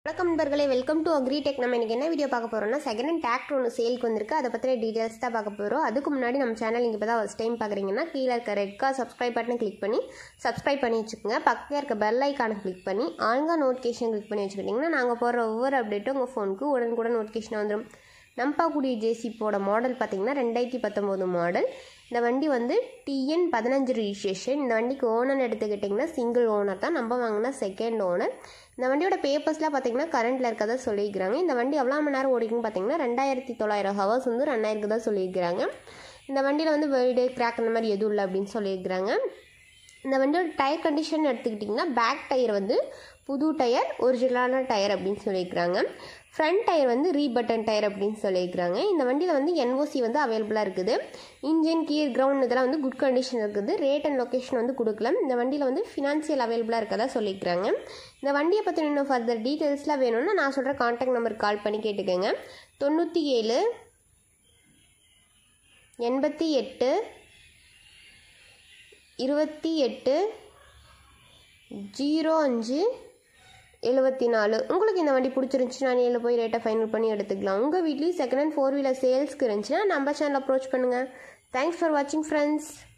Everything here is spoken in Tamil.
வணக்கம் நண்பர்களே வெல்கம் டு அக்ரிடெக் நம்ம இன்னைக்கு என்ன வீடியோ பார்க்க போறோம்னா செகண்ட் ஹேண்ட் டிராக்டர் ஒன்று சேலுக்கு வந்திருக்கு அதை பற்றின டீடைல்ஸ் தான் பார்க்க போகிறோம் அதுக்கு முன்னாடி நம்ம சேனல் நீங்கள் இப்போ தான் ஃபஸ்ட் டைம் பார்க்குறீங்கன்னா கீழே இருக்க ரெட் கார் சப்ஸ்கிரைப் பட்டனை கிளிக் பண்ணி சப்ஸ்கிரைப் பண்ணி வச்சுக்கோங்க பக்கத்தில் இருக்க பெல் ஐக்கானை கிளிக் பண்ணி ஆன்கா நோட்டிஃபிகேஷன் கிளிக் பண்ணி வச்சுக்கிட்டிங்கன்னா நாங்கள் போடுற ஒவ்வொரு அப்டேட்டும் உங்கள் ஃபோனுக்கு உடனுக்குடன் நோட்டிஃபிகேஷன் வந்துடும் நம்பாக்குடி ஜேசிப்போட மாடல் பார்த்தீங்கன்னா ரெண்டாயிரத்தி பத்தொம்போது மாடல் இந்த வண்டி வந்து டிஎன் பதினஞ்சு ரிஜிஸ்ட்ரேஷன் இந்த வண்டிக்கு ஓனர் எடுத்துக்கிட்டிங்கன்னா சிங்கிள் ஓனர் தான் நம்ம வாங்கினா செகண்ட் ஓனர் இந்த வண்டியோட பேப்பர்ஸ்லாம் பார்த்தீங்கன்னா கரண்ட்டில் இருக்கதா சொல்லியிருக்கிறாங்க இந்த வண்டி எவ்வளோ மணி நேரம் ஓடிக்குன்னு பார்த்தீங்கன்னா ரெண்டாயிரத்தி தொள்ளாயிரம் ஹவர்ஸ் வந்து ரன் ஆயிருக்கு தான் சொல்லியிருக்கிறாங்க இந்த வண்டியில் வந்து வீடு கிராக் அந்த மாதிரி எதுவும் இல்லை அப்படின்னு சொல்லியிருக்கிறாங்க இந்த வண்டியோட டயர் கண்டிஷன் எடுத்துக்கிட்டிங்கன்னா பேக் டயர் வந்து புது டயர் ஒரிஜினலான டயர் அப்படின்னு சொல்லியிருக்கிறாங்க ஃப்ரண்ட் டயர் வந்து ரீபட்டன் டயர் அப்படின்னு சொல்லியிருக்கிறாங்க இந்த வண்டியில் வந்து என்ஓசி வந்து அவைலபிளாக இருக்குது இன்ஜின் கீர் கிரவுண்ட் இதெல்லாம் வந்து குட் கண்டிஷன் இருக்குது ரேட் அண்ட் லொக்கேஷன் வந்து கொடுக்கல இந்த வண்டியில் வந்து ஃபினான்சியல் அவைலபிளாக இருக்கதா சொல்லியிருக்கிறாங்க இந்த வண்டியை பற்றி இன்னும் ஃபர்தர் டீட்டெயில்ஸ்லாம் வேணும்னா நான் சொல்கிற கான்டாக்ட் நம்பருக்கு கால் பண்ணி கேட்டுக்கோங்க தொண்ணூற்றி ஏழு எண்பத்தி எட்டு இருபத்தி எட்டு ஜீரோ அஞ்சு எழுபத்தி நாலு உங்களுக்கு இந்த வண்டி பிடிச்சிருந்துச்சுன்னா நேரில் போய் ரேட்டை ஃபைனல் பண்ணி எடுத்துக்கலாம் உங்கள் வீட்லேயும் செகண்ட் ஹேண்ட் ஃபோர் வீலர் சேல்ஸ்க்கு இருந்துச்சுன்னா நம்ம சேனல் அப்ரோச் பண்ணுங்கள் தேங்க்ஸ் ஃபார் வாட்சிங் ஃப்ரெண்ட்ஸ்